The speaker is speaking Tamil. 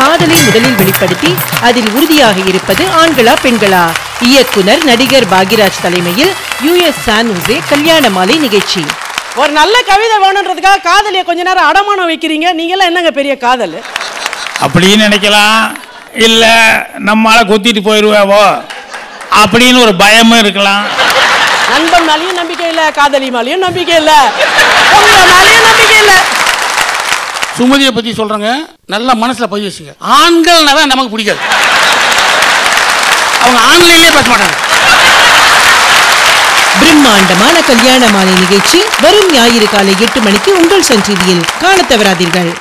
காதலை முதலில் வெளிப்படுத்தி அதில் உறுதியாக இருப்பது ஆண்களா பெண்களா இயக்குனர் நடிகர் பாக்யராஜ் தலைமையில் யுஎஸ் சான் உசே கல்யாண மாலை நிகழ்ச்சி ஒரு நல்ல கவிதை வேணுன்றதுக்காக காதலியை கொஞ்ச நேரம் அடமானம் வைக்கிறீங்க நீங்களாம் என்னங்க பெரிய காதல் அப்படின்னு நினைக்கலாம் இல்லை நம்மளால கொத்திட்டு போயிடுவாவோ அப்படின்னு ஒரு பயமும் இருக்கலாம் நண்பன் மேலேயும் நம்பிக்கை இல்ல காதலி மேலேயும் நம்பிக்கை இல்ல உங்க மேலேயும் நம்பிக்கை இல்ல சுமதியை பத்தி சொல்றேங்க நல்லா மனசுல பதிவு வச்சுங்க ஆண்கள்னா தான் நமக்கு பிடிக்காது அவங்க ஆன்லைன்லயே பேச மாட்டாங்க பிரம்மாண்டமான கல்யாண மாலை நிகழ்ச்சி வரும் ஞாயிறு காலை எட்டு மணிக்கு உங்கள் சன் டிவியில் காணத் தவறாதீர்கள்